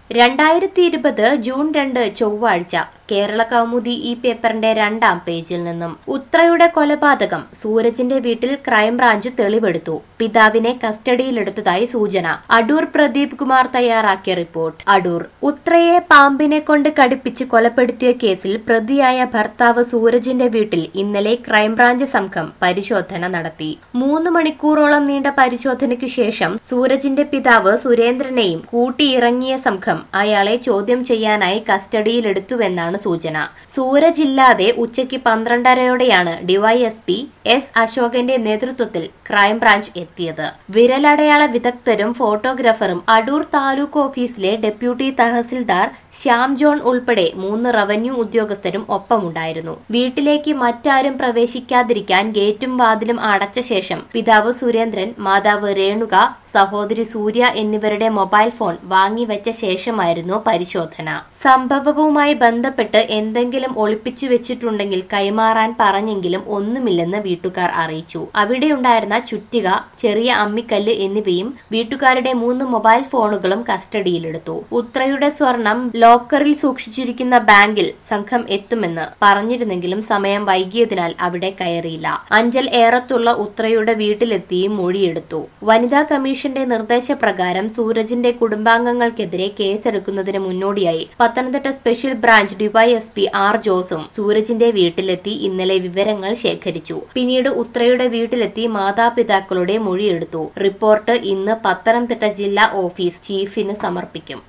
രണ്ടായിരത്തി ഇരുപത് ജൂൺ രണ്ട് ചൊവ്വാഴ്ച കേരള കൗമുദി ഈ പേപ്പറിന്റെ രണ്ടാം പേജിൽ നിന്നും ഉത്രയുടെ കൊലപാതകം സൂരജിന്റെ വീട്ടിൽ ക്രൈംബ്രാഞ്ച് തെളിവെടുത്തു പിതാവിനെ കസ്റ്റഡിയിലെടുത്തതായി സൂചന അടൂർ പ്രദീപ് കുമാർ തയ്യാറാക്കിയ റിപ്പോർട്ട് അടൂർ ഉത്രയെ പാമ്പിനെ കൊണ്ട് കടിപ്പിച്ച് കൊലപ്പെടുത്തിയ കേസിൽ പ്രതിയായ ഭർത്താവ് സൂരജിന്റെ വീട്ടിൽ ഇന്നലെ ക്രൈംബ്രാഞ്ച് സംഘം പരിശോധന നടത്തി മൂന്ന് മണിക്കൂറോളം നീണ്ട പരിശോധനയ്ക്കു ശേഷം സൂരജിന്റെ പിതാവ് സുരേന്ദ്രനെയും കൂട്ടിയിറങ്ങിയ സംഘം അയാളെ ചോദ്യം ചെയ്യാനായി കസ്റ്റഡിയിലെടുത്തുവെന്നാണ് സൂചന സൂരജ് ഇല്ലാതെ ഉച്ചയ്ക്ക് പന്ത്രണ്ടരയോടെയാണ് ഡിവൈഎസ്പി എസ് അശോകന്റെ നേതൃത്വത്തിൽ ക്രൈംബ്രാഞ്ച് എത്തിയത് വിരലടയാള വിദഗ്ധരും ഫോട്ടോഗ്രാഫറും അടൂർ താലൂക്ക് ഓഫീസിലെ ഡെപ്യൂട്ടി തഹസിൽദാർ ശ്യാം ജോൺ ഉൾപ്പെടെ മൂന്ന് റവന്യൂ ഉദ്യോഗസ്ഥരും ഒപ്പമുണ്ടായിരുന്നു വീട്ടിലേക്ക് മറ്റാരും പ്രവേശിക്കാതിരിക്കാൻ ഗേറ്റും വാതിലും അടച്ച ശേഷം പിതാവ് സുരേന്ദ്രൻ മാതാവ് രേണുക സഹോദരി സൂര്യ എന്നിവരുടെ മൊബൈൽ ഫോൺ വാങ്ങിവെച്ച ശേഷമായിരുന്നു പരിശോധന സംഭവവുമായി ബന്ധപ്പെട്ട് എന്തെങ്കിലും ഒളിപ്പിച്ചു വെച്ചിട്ടുണ്ടെങ്കിൽ കൈമാറാൻ പറഞ്ഞെങ്കിലും ഒന്നുമില്ലെന്ന് വീട്ടുകാർ അറിയിച്ചു അവിടെയുണ്ടായിരുന്ന ചുറ്റിക ചെറിയ അമ്മിക്കല്ല് എന്നിവയും വീട്ടുകാരുടെ മൂന്ന് മൊബൈൽ ഫോണുകളും കസ്റ്റഡിയിലെടുത്തു ഉത്രയുടെ സ്വർണം ലോക്കറിൽ സൂക്ഷിച്ചിരിക്കുന്ന ബാങ്കിൽ സംഘം എത്തുമെന്ന് പറഞ്ഞിരുന്നെങ്കിലും സമയം വൈകിയതിനാൽ അവിടെ കയറിയില്ല അഞ്ചൽ ഏറത്തുള്ള ഉത്രയുടെ വീട്ടിലെത്തി മൊഴിയെടുത്തു വനിതാ കമ്മീഷന്റെ നിർദ്ദേശപ്രകാരം സൂരജിന്റെ കുടുംബാംഗങ്ങൾക്കെതിരെ കേസെടുക്കുന്നതിന് മുന്നോടിയായി Pathanamthitta special branch DYSP R ജോസും സൂരജിന്റെ വീട്ടിലെത്തി ഇന്നലെ വിവരങ്ങൾ ശേഖരിച്ചു പിന്നീട് ഉത്രയുടെ വീട്ടിലെത്തി മാതാപിതാക്കളുടെ മൊഴിയെടുത്തു റിപ്പോർട്ട് ഇന്ന് പത്തനംതിട്ട ജില്ലാ ഓഫീസ് ചീഫിന് സമർപ്പിക്കും